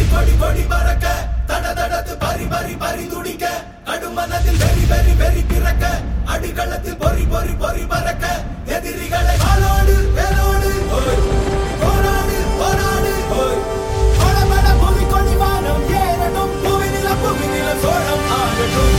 கொடி கொடி கொடி பறக்க தட தடத்து பறி பறி பறி துடிக்க கடுமனதில் வெறி வெறி வெறி பிறக்க அடிகளத்தில் பொறி பொறி பொறி பறக்க எதிரிகளை ஆளோடு வேலோடு ஓய். போராடு போராடு ஓய். படபட புவி கொடி வானம் ஏறட்டும் புவி நில புவி நில சோழம் ஆகட்டும்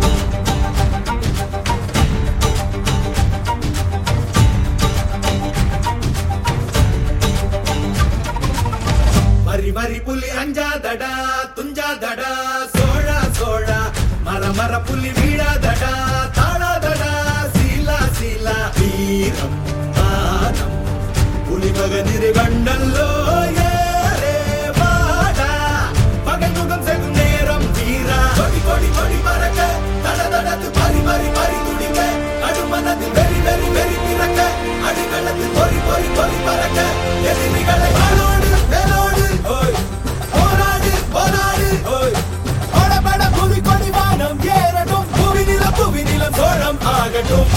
வரி வரி புலி அஞ்சாதடா துஞ்சாதடா சோழா சோழா மர மர புலி வீழாதடா தாழாதடா சீலா சீலா வீரம் மானம் புலி மகனிரு கண்டல்லோ ஏறே வாடா பகை முகம் செகும் நேரம் வீரா கொடி கொடி கொடி பறக்க தட தடத்து பறி பறி பறி துடிக்க அடுமனத்தில் வெறி வெறி வெறி பிறக்க அடிகளத்தில் பொறி பொறி பொறி பறக்க எதிரிகளை வாளோடு வேலோடு ஓய் போராடு போராடு ஓய் படபட புவி கொடி வானம் ஏறட்டும் புவி நில புவி நிலம் சோழம் ஆகட்டும்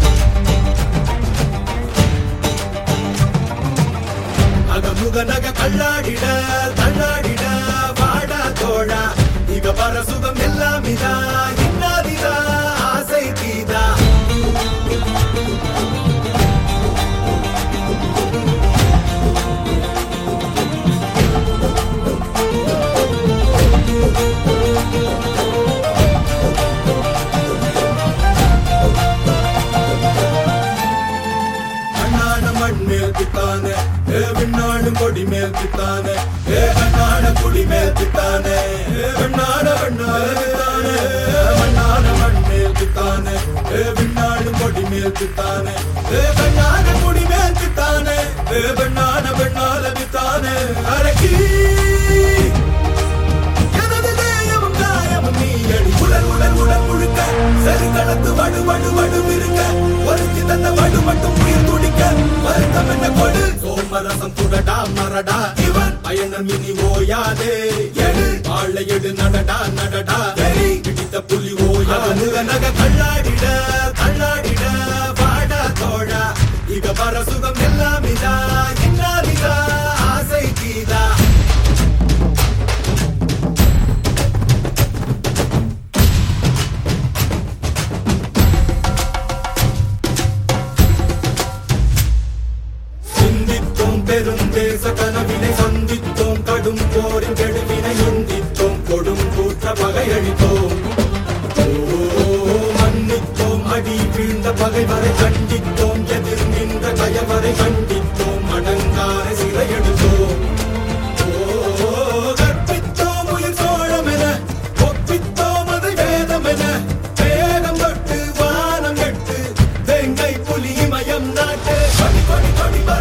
அகமுக நக கல்லாடிட தள்ளாடிட வாடா தோழா இக பர சுகம் எல்லாம் இதா இன்னாதிதா ஆசை தீதா அண்ணாட மண் மேல் பித்தானே ஏ விண்ணாடும் கொடி மேல் பித்தானே ஏ அண்ணாட குடி மேல் பித்தானே ஏ வெண்ணாட வெண்ணாட பித்தானே மண்ணாட மண் மேல் பித்தானே ஏ விண்ணாடும் கொடி மேல் பித்தானே ஏ வெண்ணாட குடி மேல் பித்தானே ஏ வெண்ணாட வெண்ணால பித்தானே அரக்கி எனது தேயமும் காயமும் நீ அடி உடல் உடல் உடல் முழுக்க சரிகளத்து வடு வடு வடு இருக்க ஒருத்தி தந்த வடு மட்டும் உயிர் துடிக்க வருத்தம் என்ன கொடு சோமரசம் துடடா மரடா இவன் பயணம் இனி ஓயாதே எடு வாழை எடு நடடா நடடா வெறி பிடித்த புலி ஓயா முக நக கள்ளாடிட கள்ளாடிட வாடா தோழா இக பர சுகம் எல்லாம் இதா இன்னாதிதா ஆசை கீதா சிந்தித்தோம் பெருந்தேச கனவினை சந்தித்தோம் கடும் போரின் கெடுவினை எந்தித்தோம் கொடும் கூற்ற பகையழித்தோம் ஓ, மன்னித்தோம் அடி வீழ்ந்த பகைவரை கண்டித்தோம் எதிர் நின்ற கயவரை கண்டித்தோம் அடங்காரை சிறையெடுத்தோம் ஓ, கற்பித்தோம் உயிர் சோழமென ஒப்பித்தோம் அதை வேதமென வேகம் தொட்டு வானம் எட்டு வெங்கை புலி மயம் நாட்டு கொடி கொடி கொடி பறக்க